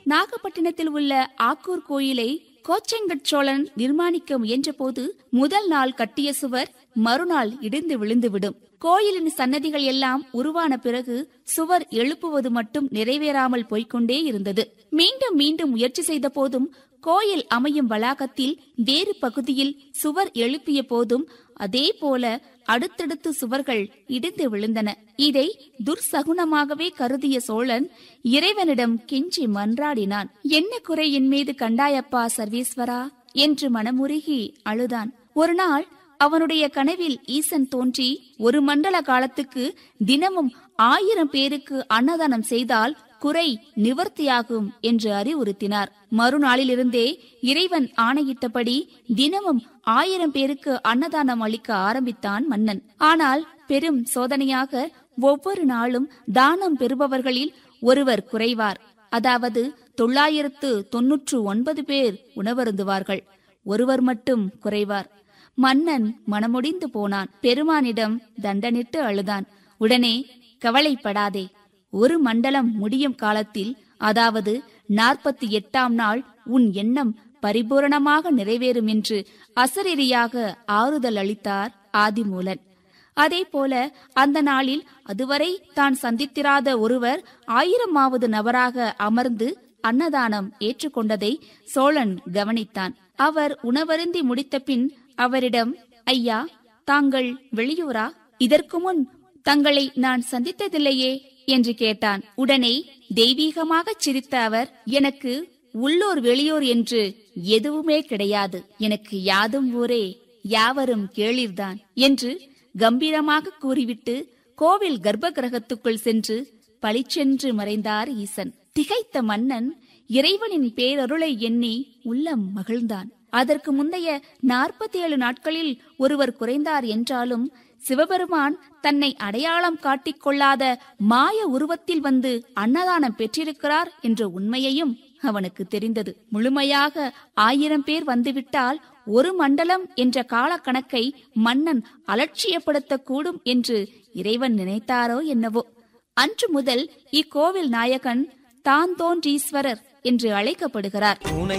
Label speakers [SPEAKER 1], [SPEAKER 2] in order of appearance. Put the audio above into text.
[SPEAKER 1] நாகப்பட்டினத்தில் உள்ள ஆக்கூர் கோயிலை கோச்செங்கட் சோழன் நிர்மாணிக்க முயன்றபோது முதல் நாள் கட்டிய சுவர் மறுநாள் இடிந்து விழுந்துவிடும் கோயிலின் சன்னதிகள் எல்லாம் உருவான பிறகு சுவர் எழுப்புவது மட்டும் நிறைவேறாமல் போய்க்கொண்டே இருந்தது மீண்டும் மீண்டும் முயற்சி செய்த போதும் கோயில் அமையும் வளாகத்தில் வேறு பகுதியில் சுவர் எழுப்பிய போதும் அதே போல அடுத்தடுத்து சுவர்கள் இடிந்து விழுந்தன இதை துர்சகுனமாகவே கருதிய சோழன் இறைவனிடம் கெஞ்சி மன்றாடினான் என்ன குறை என் மீது கண்டாயப்பா சர்வேஸ்வரா என்று மனமுருகி அழுதான் ஒரு நாள் அவனுடைய கனவில் ஈசன் தோன்றி ஒரு மண்டல காலத்துக்கு தினமும் ஆயிரம் பேருக்கு அன்னதானம் செய்தால் குறை நிவர்த்தியாகும் என்று அறிவுறுத்தினார் மறுநாளிலிருந்தே இறைவன் ஆணையிட்டபடி தினமும் ஆயிரம் பேருக்கு அன்னதானம் அளிக்க ஆரம்பித்தான் மன்னன் ஆனால் பெரும் சோதனையாக ஒவ்வொரு நாளும் தானம் பெறுபவர்களில் ஒருவர் குறைவார் அதாவது தொள்ளாயிரத்து தொன்னூற்று ஒன்பது பேர் உணவருந்துவார்கள் ஒருவர் மட்டும் குறைவார் மன்னன் மனமுடிந்து போனான் பெருமானிடம் தண்டனிட்டு அழுதான் உடனே கவலைப்படாதே ஒரு மண்டலம் முடியும் காலத்தில் அதாவது நாற்பத்தி எட்டாம் நாள் உன் எண்ணம் பரிபூரணமாக நிறைவேறும் என்று அசரீரியாக ஆறுதல் அளித்தார் ஆதிமூலன் அதே போல அந்த நாளில் அதுவரை தான் சந்தித்திராத ஒருவர் ஆயிரமாவது நபராக அமர்ந்து அன்னதானம் ஏற்றுக்கொண்டதை சோழன் கவனித்தான் அவர் உணவருந்தி முடித்த பின் அவரிடம் ஐயா தாங்கள் வெளியூரா இதற்கு முன் தங்களை நான் சந்தித்ததில்லையே என்று கேட்டான் உடனே தெய்வீகமாக சிரித்த அவர் எனக்கு உள்ளூர் வெளியூர் என்று எதுவுமே கிடையாது எனக்கு யாதும் ஊரே யாவரும் கேளிர்தான் என்று கம்பீரமாக கூறிவிட்டு கோவில் கர்ப்ப கிரகத்துக்குள் சென்று பளிச்சென்று மறைந்தார் ஈசன் திகைத்த மன்னன் இறைவனின் பேரருளை எண்ணி உள்ளம் மகிழ்ந்தான் அதற்கு முந்தைய நாற்பத்தி ஏழு நாட்களில் ஒருவர் குறைந்தார் என்றாலும் சிவபெருமான் தன்னை அடையாளம் காட்டிக் கொள்ளாத மாய உருவத்தில் வந்து அன்னதானம் பெற்றிருக்கிறார் என்ற உண்மையையும் அவனுக்கு தெரிந்தது முழுமையாக ஆயிரம் பேர் வந்துவிட்டால் ஒரு மண்டலம் என்ற காலக்கணக்கை மன்னன் அலட்சியப்படுத்தக்கூடும் என்று இறைவன் நினைத்தாரோ என்னவோ அன்று முதல் இக்கோவில் நாயகன் தான் தோன்றீஸ்வரர் என்று அழைக்கப்படுகிறார்